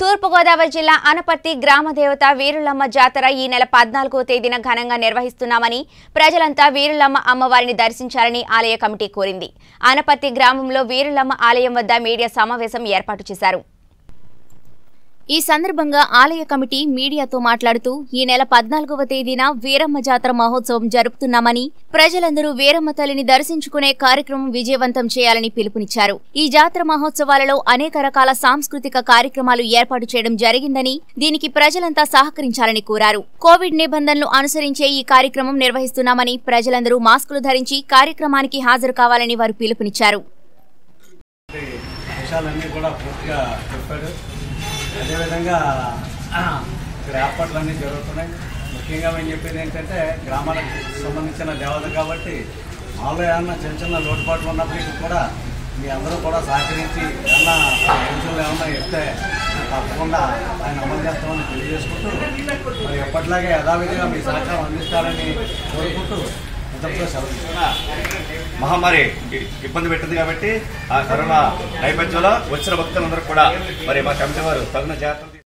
తూర్పుగోదావరి జిల్లా అనపర్తి గ్రామ దేవత వీరులమ్మ జాతర ఈ నెల పద్నాలుగో తేదీన ఘనంగా నిర్వహిస్తున్నామని ప్రజలంతా వీరులమ్మ అమ్మవారిని దర్శించాలని ఆలయ కమిటీ కోరింది అనపర్తి గ్రామంలో వీరులమ్మ ఆలయం వద్ద మీడియా సమావేశం ఏర్పాటు చేశారు ఈ సందర్భంగా ఆలయ కమిటీ మీడియాతో మాట్లాడుతూ ఈ నెల పద్నాలుగవ తేదీన వీరమ్మ జాతర మహోత్సవం జరుపుతున్నామని ప్రజలందరూ వీరమ్మ తల్లిని దర్శించుకునే కార్యక్రమం విజయవంతం చేయాలని పిలుపునిచ్చారు ఈ జాతర మహోత్సవాలలో అనేక రకాల సాంస్కృతిక కార్యక్రమాలు ఏర్పాటు చేయడం జరిగిందని దీనికి ప్రజలంతా సహకరించాలని కోరారు కోవిడ్ నిబంధనలు అనుసరించే ఈ కార్యక్రమం నిర్వహిస్తున్నామని ప్రజలందరూ మాస్కులు ధరించి కార్యక్రమానికి హాజరు కావాలని వారు పిలుపునిచ్చారు విషయాలన్నీ కూడా పూర్తిగా చెప్పాడు అదేవిధంగా ఇక్కడ ఏర్పాట్లన్నీ జరుగుతున్నాయి ముఖ్యంగా మేము చెప్పేది ఏంటంటే గ్రామాలకు సంబంధించిన దేవత కాబట్టి మాలో ఏమన్నా చిన్న చిన్న లోటుపాట్లు ఉన్నప్పటికీ కూడా మీ అందరూ కూడా సహకరించి ఏమన్నా పెన్షన్లు ఏమన్నా ఇస్తే తప్పకుండా ఆయన అమలు చేస్తామని తెలియజేసుకుంటూ మరి ఎప్పటిలాగే యథావిధిగా మీ సహకారం అందిస్తారని కోరుకుంటూ ఇంతటితో సెలవు తీసుకుంటున్నాను. మహమ్మారి ఇ- ఇబ్బంది పెట్టింది కాబట్టి ఆ కరోనా నేపథ్యంలో వచ్చిన భక్తులందరూ కూడా మరి మా కమిటీ వారు తగిన జాగ్రత్తలు